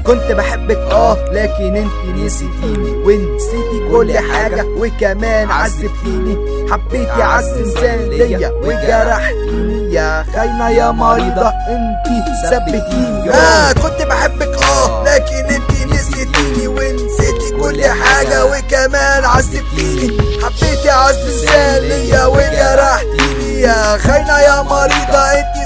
كنت بحبك اه لكن انت نسيتيني ونسيتي كل حاجة وكمان عذبتيني حبيتي عز انسان ليا وجرحتيني يا خاينة يا مريضة انت ثبتيني آه كنت بحبك اه لكن انت نسيتيني ونسيتي كل حاجة وكمان عذبتيني حبيتي عز انسان ليا وجرحتيني يا خاينة يا مريضة انت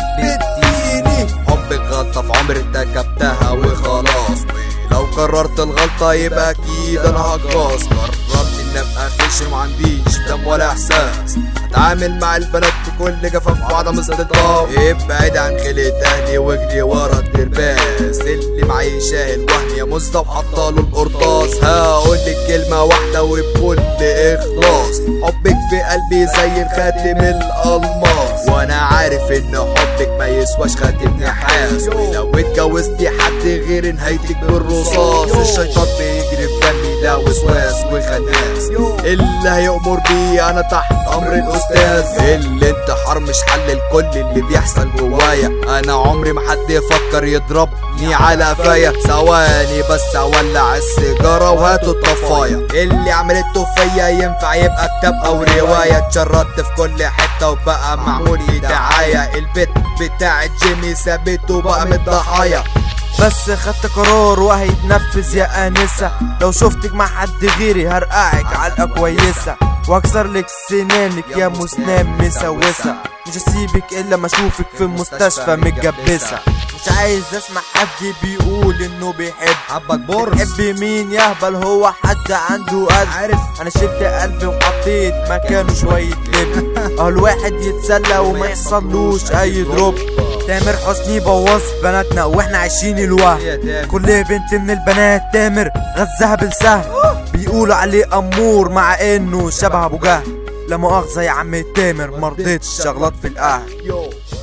ثبتيني حبك غلطة في عمري ارتكبتها وخلاص ولو قررت الغلطة يبقى اكيد انا هجاص قررت اني ابقى خشن ومعنديش دم ولا احساس اتعامل مع البنات بكل جفاف وعدم استلطاف ابعد عن خلقة اهلي واجري ورا الترباس اللي معيشاه الوهم يا مصطفى حطاله القرطاس هقولك كلمة واحدة وبكل اخلاص حبك في قلبي زي الخاتم الالماس وانا عارف ان حبك ما يسواش خاتم نحاس ولو اتجوزتي حد غير نهايتك بالرصاص الشيطان بيجري في دمي ده وسواس وخناس اللي هيأمر بيه انا تحت امر الاستاذ الانتحار مش حل الكل اللي بيحصل جوايا انا عمري ما حد يفكر يضربني على قفايا ثواني بس اولع السيجاره وهاتوا الطفايه اللي عملته فيا ينفع يبقى كتاب او روايه اتشردت في كل حته وبقى معمول لي دعايه البيت بتاع جيمي ثابته بقى من الضحايا بس خدت قرار وهيتنفذ يا انسه لو شفتك مع حد غيري هرقعك علقه كويسه واكسر لك سنانك يا مسنان مسوسه مش هسيبك الا ما اشوفك في المستشفى متجبسه مش عايز اسمع حد بيقول انه بيحب حبك بورس بتحب مين يهبل هو حد عنده قلب عارف انا شلت قلبي وحطيت مكانه شوية لب اهو الواحد يتسلى وما يحصلوش اي دروب تامر حسني بوظ بناتنا واحنا عايشين الوهم كل بنت من البنات تامر غزها بالسهل بيقولوا عليه امور مع انه شبه ابو جهل لا مؤاخذة يا عم تامر مرضتش شغلات في الاهل